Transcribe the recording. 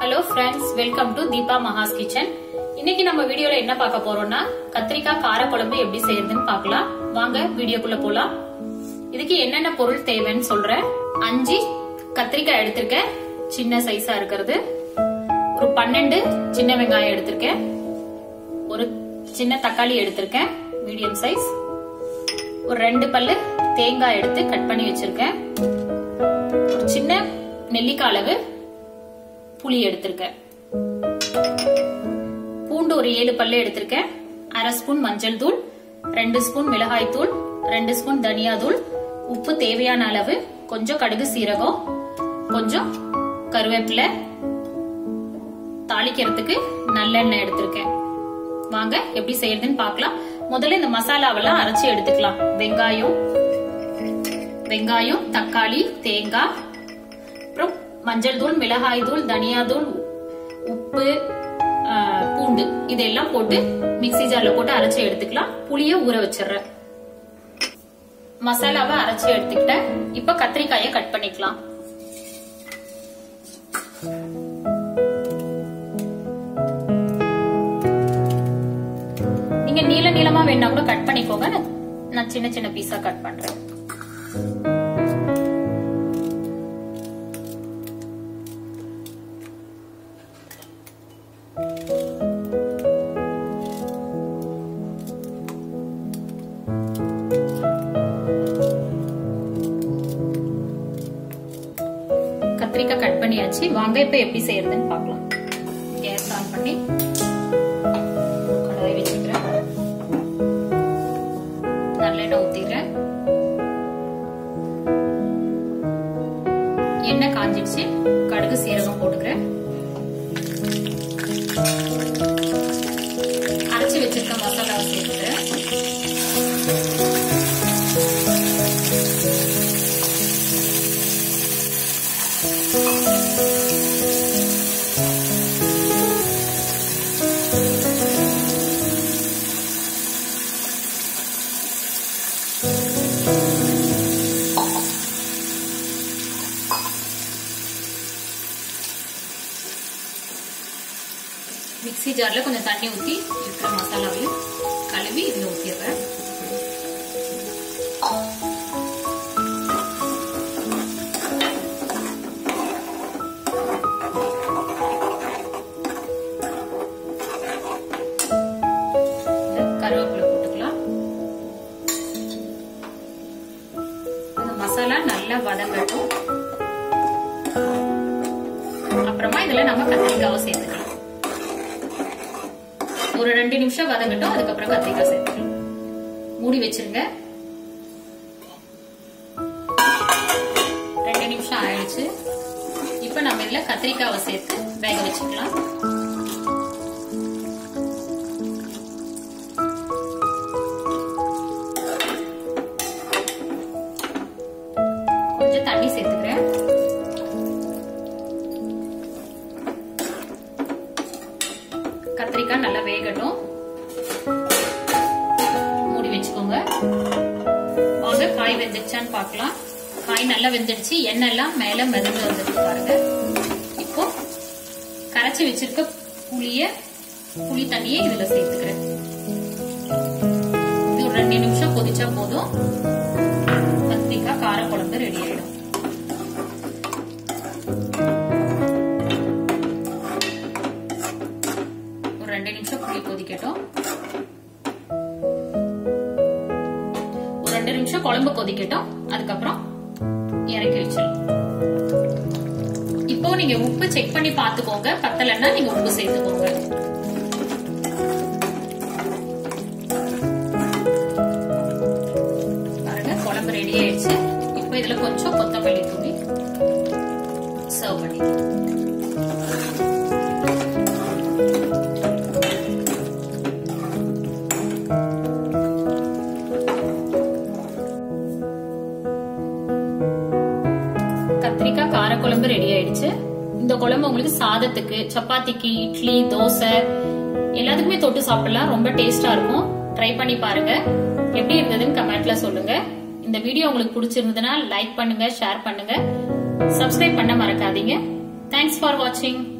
hello friends welcome to Deepa Mahas kitchen இன்னைக்கு நம்ம வீடியோல என்ன பார்க்க போறோம்னா கத்திரிக்காய் காரக்குழம்பு எப்படி செய்யறதுன்னு பார்க்கலாம் வாங்க வீடியோக்குள்ள போலாம் இதுக்கு என்னென்ன பொருள் தேவைன்னு சொல்றேன் அஞ்சு கத்திரிக்காய் எடுத்திருக்கேன் சின்ன சைஸா இருக்கிறது ஒரு பன்னெண்டு சின்ன வெங்காயம் எடுத்திருக்கேன் ஒரு சின்ன தக்காளி எடுத்திருக்கேன் மீடியம் சைஸ் ஒரு ரெண்டு பல்லு தேங்காய் எடுத்து கட் பண்ணி வச்சிருக்கேன் ஒரு சின்ன நெல்லிக்காய் அளவு புளி எடுத்திருக்கேன் பூண்டு ஒரு ஏழு பல்லு எடுத்திருக்கேன் அரை ஸ்பூன் மஞ்சள் தூள் ரெண்டு ஸ்பூன் மிளகாய் தூள் ரெண்டு ஸ்பூன் தனியா தூள் உப்பு தேவையான அளவு கொஞ்சம் கடுகு சீரகம் கொஞ்சம் கருவேப்பிலை தாளிக்கிறதுக்கு நல்லெண்ணெய் எடுத்திருக்கேன் வாங்க எப்படி செய்யறதுன்னு பார்க்கலாம் முதல்ல இந்த மசாலாவெல்லாம் அரைச்சு எடுத்துக்கலாம் வெங்காயம் வெங்காயம் தக்காளி தேங்காய் அப்புறம் மஞ்சள் தூள் மிளகாய் தூள் தனியா தூள் உப்பு பூண்டு இதெல்லாம் போட்டு மிக்சி ஜார்ல போட்டு அரைச்சு எடுத்துக்கலாம் புளிய ஊற வச்சிடுறேன் மசாலாவை அரைச்சு எடுத்துக்கிட்டேன் இப்ப கத்திரிக்காய கட் பண்ணிக்கலாம் நீங்க நீள நீளமா வேணா கூட கட் பண்ணிக்கோங்க நான் சின்ன சின்ன பீஸா கட் பண்றேன் கத்திரிக்காய் கட் பண்ணியாச்சு வாங்க இப்ப எப்படி செய்யறதுன்னு பார்க்கலாம் கேஸ் ஆன் பண்ணி கடாய் வச்சுக்கிறேன் நல்லெண்ணெய் ஊத்திடுறேன் எண்ணெய் காஞ்சிடுச்சு கடுகு சீரகம் போட்டுக்கிறேன் அரைச்சு வச்சிருக்க மசாலாவை சேர்த்துக்கிறேன் மிக்சி ஜார்ல கொஞ்சம் தண்ணி ஊத்தி இருக்கிற மசாலாவையும் கழுவி இதுல ஊத்திடுறேன் கருவேப்பிலை போட்டுக்கலாம் அந்த மசாலா நல்லா வதங்கட்டும் அப்புறமா இதுல நம்ம கத்திரிக்காவை சேர்த்துக்கலாம் ஒரு ரெண்டு நிமிஷம் வதங்கட்டும் அதுக்கப்புறம் கத்திரிக்காய் சேர்த்துக்கலாம் மூடி வச்சிருங்க ரெண்டு நிமிஷம் ஆயிடுச்சு இப்ப நம்ம இதுல கத்திரிக்காவை சேர்த்து வேக வச்சுக்கலாம் கொஞ்சம் தண்ணி சேர்த்துக்கிறேன் கத்திரிக்காய் நல்லா வேகட்டும் மூடி வச்சுக்கோங்க வாங்க காய் வெந்துடுச்சான்னு பார்க்கலாம் காய் நல்லா வெந்துடுச்சு எண்ணெய் எல்லாம் மேல மிதந்து வந்துருக்கு பாருங்க இப்போ கரைச்சி வச்சிருக்க புளிய புளி தண்ணியை இதுல சேர்த்துக்கிறேன் இது ஒரு ரெண்டு நிமிஷம் கொதிச்சா போதும் கத்திரிக்காய் கார குழம்பு ரெடி ஆயிடும் ஒரு ரெண்டு நிமிஷம் புளி கொதிக்கட்டும் ஒரு ரெண்டு நிமிஷம் குழம்பு கொதிக்கட்டும் அதுக்கப்புறம் இறக்கி வச்சிடலாம் இப்போ நீங்க உப்பு செக் பண்ணி பாத்துக்கோங்க பத்தலைன்னா நீங்க உப்பு சேர்த்துக்கோங்க பாருங்க குழம்பு ரெடி ஆயிடுச்சு இப்போ இதுல கொஞ்சம் கொத்தமல்லி தூவி சர்வ் பண்ணிக்கலாம் கத்திரிக்காய் காரக்குழம்பு ரெடி ஆயிடுச்சு இந்த குழம்பு உங்களுக்கு சாதத்துக்கு சப்பாத்திக்கு இட்லி தோசை எல்லாத்துக்குமே தொட்டு சாப்பிடலாம் ரொம்ப டேஸ்டா இருக்கும் ட்ரை பண்ணி பாருங்க எப்படி இருந்ததுன்னு கமெண்ட்ல சொல்லுங்க இந்த வீடியோ உங்களுக்கு பிடிச்சிருந்ததுன்னா லைக் பண்ணுங்க ஷேர் பண்ணுங்க சப்ஸ்கிரைப் பண்ண மறக்காதீங்க தேங்க்ஸ் ஃபார் வாட்சிங்